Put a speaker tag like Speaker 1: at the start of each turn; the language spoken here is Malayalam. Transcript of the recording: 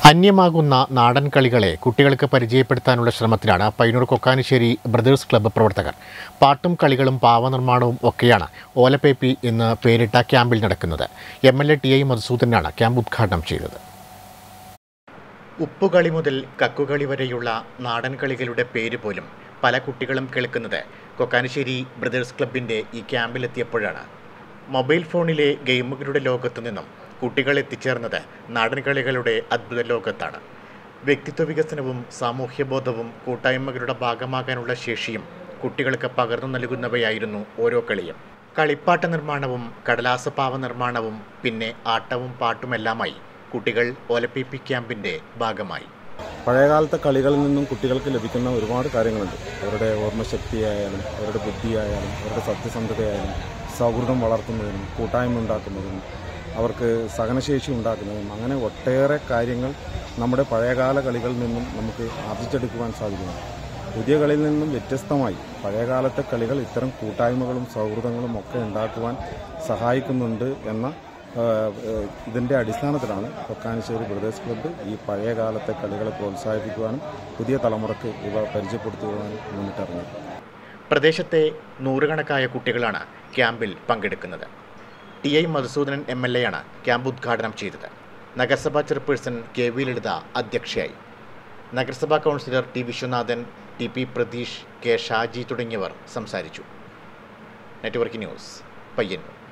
Speaker 1: അന്യമാകുന്ന നാടൻ കളികളെ കുട്ടികൾക്ക് പരിചയപ്പെടുത്താനുള്ള ശ്രമത്തിലാണ് പയ്യന്നൂർ കൊക്കാനിശ്ശേരി ബ്രദേഴ്സ് ക്ലബ്ബ് പ്രവർത്തകർ പാട്ടും കളികളും പാവനിർമ്മാണവും ഒക്കെയാണ് ഓലപ്പേപ്പി എന്ന് പേരിട്ട ക്യാമ്പിൽ നടക്കുന്നത് M L A T I മധുസൂദനാണ് ക്യാമ്പ് ഉദ്ഘാടനം ചെയ്തത് ഉപ്പുകളി മുതൽ കക്കുകളി വരെയുള്ള നാടൻ കളികളുടെ പേര് പോലും പല കുട്ടികളും കേൾക്കുന്നത് കൊക്കാനിശ്ശേരി ബ്രദേഴ്സ് ക്ലബിൻ്റെ ഈ ക്യാമ്പിലെത്തിയപ്പോഴാണ് മൊബൈൽ ഫോണിലെ ഗെയിമുകളുടെ ലോകത്തു നിന്നും കുട്ടികൾ എത്തിച്ചേർന്നത് നാടൻ കളികളുടെ അദ്ഭുത ലോകത്താണ് വ്യക്തിത്വ വികസനവും സാമൂഹ്യബോധവും കൂട്ടായ്മകളുടെ ഭാഗമാകാനുള്ള ശേഷിയും കുട്ടികൾക്ക് പകർന്നു നൽകുന്നവയായിരുന്നു ഓരോ കളിയും കളിപ്പാട്ട നിർമ്മാണവും കടലാസപ്പാവ നിർമ്മാണവും പിന്നെ ആട്ടവും പാട്ടുമെല്ലാമായി കുട്ടികൾ ഒലപ്പിപ്പി ക്യാമ്പിൻ്റെ ഭാഗമായി
Speaker 2: പഴയകാലത്തെ കളികളിൽ നിന്നും കുട്ടികൾക്ക് ലഭിക്കുന്ന ഒരുപാട് കാര്യങ്ങളുണ്ട് അവരുടെ ഓർമ്മശക്തിയായാലും അവരുടെ ബുദ്ധിയായാലും അവരുടെ സത്യസന്ധതയായാലും സൗഹൃദം വളർത്തുന്നതിനും കൂട്ടായ്മ ഉണ്ടാക്കുന്നതിനും അവർക്ക് സഹനശേഷി ഉണ്ടാക്കുന്നതിനും അങ്ങനെ ഒട്ടേറെ കാര്യങ്ങൾ നമ്മുടെ പഴയകാല കളികളിൽ നിന്നും നമുക്ക് ആർജിച്ചെടുക്കുവാൻ സാധിക്കുന്നു പുതിയ കളിയിൽ നിന്നും വ്യത്യസ്തമായി പഴയകാലത്തെ കളികൾ ഇത്തരം കൂട്ടായ്മകളും സൗഹൃദങ്ങളും ഒക്കെ ഉണ്ടാക്കുവാൻ സഹായിക്കുന്നുണ്ട് എന്ന ഇതിൻ്റെ അടിസ്ഥാനത്തിലാണ് കൊക്കാനിശ്ശേരി ബ്രദേഴ്സ് ക്ലബ്ബ് ഈ പഴയ കാലത്തെ കളികളെ പ്രോത്സാഹിപ്പിക്കുവാനും പുതിയ തലമുറയ്ക്ക് ഇവ പരിചയപ്പെടുത്തുവാനും മുന്നിട്ടിറങ്ങി
Speaker 1: പ്രദേശത്തെ നൂറുകണക്കായ കുട്ടികളാണ് ക്യാമ്പിൽ പങ്കെടുക്കുന്നത് T I Madhusoodanan M L A ആണ് ക്യാമ്പ് ഉദ്ഘാടനം ചെയ്തത് നഗരസഭാ ചെയർപേഴ്സൺ കെ വി ലളിത അധ്യക്ഷയായി നഗരസഭാ councillor T Viswanathan T P Pratheesh K Shaji തുടങ്ങിയവർ സംസാരിച്ചു നെറ്റ്വർക്ക് ന്യൂസ് പയ്യന്നൂർ